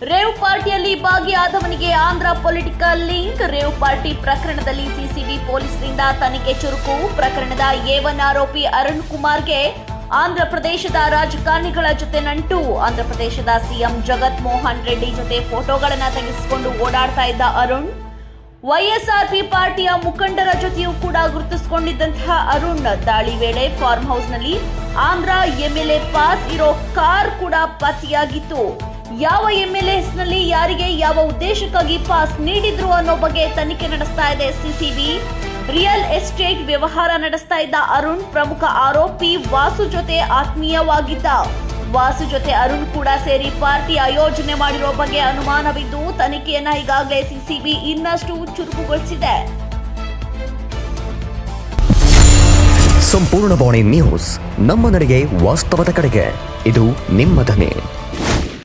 rave ಪಾರ್ಟಿಯಲ್ಲಿ ಭಾಗಿಯಾದವನಿಗೆ Andhra political link rave party ಪ್ರಕರಣದಲ್ಲಿ ಸಿಸಿಬಿ ಪೊಲೀಸರಿಂದ ತನಿಖೆ ಚುರುಕು ಪ್ರಕರಣದ ಎ ಒನ್ ಆರೋಪಿ ಅರುಣ್ ಕುಮಾರ್ಗೆ ಆಂಧ್ರ ಪ್ರದೇಶದ ರಾಜಕಾರಣಿಗಳ ಜೊತೆ ನಂಟು ಆಂಧ್ರ ಪ್ರದೇಶದ ಸಿಎಂ ಜಗತ್ ಮೋಹನ್ ರೆಡ್ಡಿ ಜೊತೆ ಫೋಟೋಗಳನ್ನ ತೆಗೆಸಿಕೊಂಡು ಓಡಾಡ್ತಾ ಇದ್ದ ಅರುಣ್ ವೈಎಸ್ಆರ್ಪಿ ಪಾರ್ಟಿಯ ಮುಖಂಡರ ಜೊತೆಯೂ ಕೂಡ ಗುರುತಿಸಿಕೊಂಡಿದ್ದಂತಹ ಅರುಣ್ ದಾಳಿ ವೇಳೆ ಫಾರ್ಮ್ ಹೌಸ್ನಲ್ಲಿ ಆಂಧ್ರ ಎಂಎಲ್ಎ ಪಾಸ್ ಇರೋ ಕಾರ್ ಕೂಡ ಪತ್ತೆಯಾಗಿತ್ತು ಯಾವ ಎಂಎಲ್ಎ ಹೆಸರಿನಲ್ಲಿ ಯಾರಿಗೆ ಯಾವ ಉದ್ದೇಶಕ್ಕಾಗಿ ಪಾಸ್ ನೀಡಿದ್ರು ಅನ್ನೋ ಬಗ್ಗೆ ತನಿಖೆ ನಡೆಸ್ತಾ ಇದೆ ಸಿಸಿಬಿ ರಿಯಲ್ ಎಸ್ಟೇಟ್ ವ್ಯವಹಾರ ನಡೆಸ್ತಾ ಇದ್ದ ಅರುಣ್ ಪ್ರಮುಖ ಆರೋಪಿ ವಾಸು ಜೊತೆ ಆತ್ಮೀಯವಾಗಿದ್ದ ವಾಸು ಜೊತೆ ಅರುಣ್ ಕೂಡ ಸೇರಿ ಪಾರ್ಟಿ ಆಯೋಜನೆ ಮಾಡಿರುವ ಬಗ್ಗೆ ಅನುಮಾನವಿದ್ದು ತನಿಖೆಯನ್ನ ಈಗಾಗಲೇ ಸಿಸಿಬಿ ಇನ್ನಷ್ಟು ಚುರುಕುಗೊಳಿಸಿದೆ ಸಂಪೂರ್ಣ ಬಾಣಿ ನ್ಯೂಸ್ ನಮ್ಮ ನಡೆಗೆ ವಾಸ್ತವದ ಕಡೆಗೆ ಇದು ನಿಮ್ಮ ಧ್ವನಿ